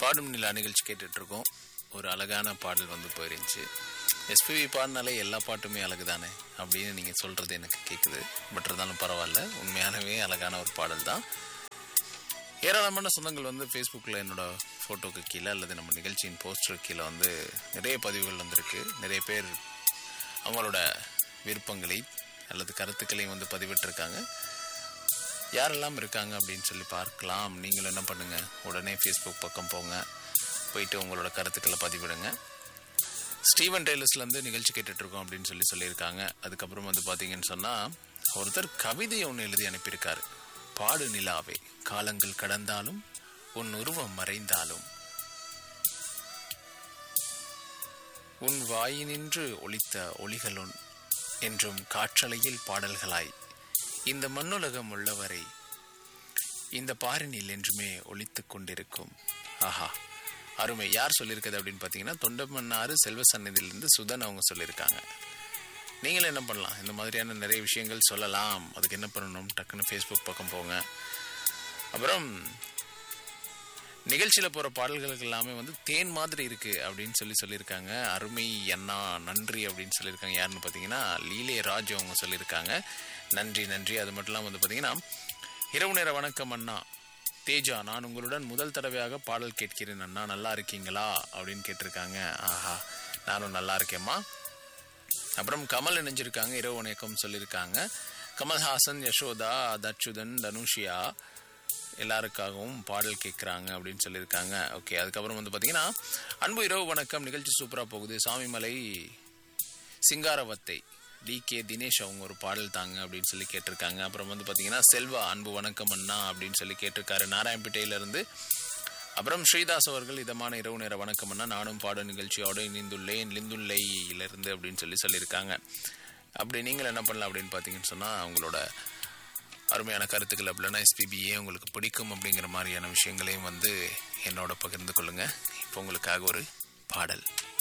பாடும் நிலா நிகழ்ச்சி கேட்டுட்டு இருக்கோம் ஒரு அழகான பாடல் வந்து போயிருந்துச்சு எஸ்பிவி பாடினாலே எல்லா பாட்டுமே அழகு தானே அப்படின்னு நீங்கள் சொல்கிறது எனக்கு கேட்குது பட் இருந்தாலும் பரவாயில்ல உண்மையானவே அழகான ஒரு பாடல் தான் ஏராளமான சொந்தங்கள் வந்து ஃபேஸ்புக்கில் என்னோட ஃபோட்டோக்கு கீழே அல்லது நம்ம நிகழ்ச்சியின் போஸ்டருக்கு கீழே வந்து நிறைய பதிவுகள் வந்திருக்கு நிறைய பேர் அவங்களோட விருப்பங்களை அல்லது கருத்துக்களையும் வந்து பதிவிட்டிருக்காங்க யாரெல்லாம் இருக்காங்க அப்படின்னு சொல்லி பார்க்கலாம் நீங்களும் என்ன பண்ணுங்க உடனே ஃபேஸ்புக் பக்கம் போங்க போயிட்டு உங்களோட கருத்துக்களை பதிவிடுங்க ஸ்டீவன் டெய்லர்ஸ்லேருந்து நிகழ்ச்சி கேட்டுட்டு இருக்கோம் அப்படின்னு சொல்லி சொல்லியிருக்காங்க அதுக்கப்புறம் வந்து பார்த்தீங்கன்னு சொன்னால் ஒருத்தர் கவிதை ஒன்று எழுதி அனுப்பியிருக்காரு பாடு நிலாவே காலங்கள் கடந்தாலும் உன் உருவம் மறைந்தாலும் உன் வாயினின்று ஒலித்த ஒளிகளுன் என்றும் காற்றலையில் பாடல்களாய் இந்த மண்ணுலகம் உள்ளவரை இந்த பாரினில் என்றுமே ஒலித்துக் கொண்டிருக்கும் ஆஹா அருமை யார் சொல்லியிருக்கிறது அப்படின்னு பார்த்தீங்கன்னா தொண்டமன்னாறு செல்வ சந்நிதியிலிருந்து சுதன் அவங்க சொல்லியிருக்காங்க நீங்களும் என்ன பண்ணலாம் இந்த மாதிரியான நிறைய விஷயங்கள் சொல்லலாம் அதுக்கு என்ன பண்ணணும் டக்குன்னு ஃபேஸ்புக் பக்கம் போங்க அப்புறம் நிகழ்ச்சியில் போகிற பாடல்களுக்கு எல்லாமே வந்து தேன் மாதிரி இருக்குது அப்படின்னு சொல்லி சொல்லியிருக்காங்க அருமை அண்ணா நன்றி அப்படின்னு சொல்லியிருக்காங்க யாருன்னு பார்த்தீங்கன்னா லீலே ராஜ் அவங்க சொல்லியிருக்காங்க நன்றி நன்றி அது மட்டும் இல்லாமல் வந்து பார்த்தீங்கன்னா இரவு நேர வணக்கம் அண்ணா தேஜா நான் உங்களுடன் முதல் தடவையாக பாடல் கேட்கிறேன் அண்ணா நல்லா இருக்கீங்களா அப்படின்னு கேட்டிருக்காங்க ஆஹா நானும் நல்லா இருக்கேம்மா அப்புறம் கமல் இணைஞ்சிருக்காங்க இரவு வணக்கம் சொல்லியிருக்காங்க கமல்ஹாசன் யசோதா தச்சுதன் தனுஷியா எல்லாருக்காகவும் பாடல் கேட்குறாங்க அப்படின்னு சொல்லியிருக்காங்க ஓகே அதுக்கப்புறம் வந்து பார்த்தீங்கன்னா அன்பு இரவு வணக்கம் நிகழ்ச்சி சூப்பராக போகுது சாமிமலை சிங்காரவத்தை டி கே தினேஷ் அவங்க ஒரு பாடல் தாங்க அப்படின்னு சொல்லி கேட்டிருக்காங்க அப்புறம் வந்து பார்த்தீங்கன்னா செல்வா அன்பு வணக்கம் அண்ணா அப்படின்னு சொல்லி கேட்டிருக்காரு நாராயணப்பேட்டையிலேருந்து அப்புறம் ஸ்ரீதாஸ் அவர்கள் இதமான இரவு நேர வணக்கம் அண்ணா நானும் பாட நிகழ்ச்சியோடு இணைந்துள்ளேன் லிந்துல்லையிலிருந்து அப்படின்னு சொல்லி சொல்லியிருக்காங்க அப்படி நீங்கள் என்ன பண்ணலாம் அப்படின்னு பார்த்தீங்கன்னு சொன்னால் அவங்களோட அருமையான கருத்துக்கள் அப்படின்னா எஸ்பிபியே உங்களுக்கு பிடிக்கும் அப்படிங்கிற மாதிரியான விஷயங்களையும் வந்து என்னோட பகிர்ந்து கொள்ளுங்கள் இப்போ உங்களுக்காக ஒரு பாடல்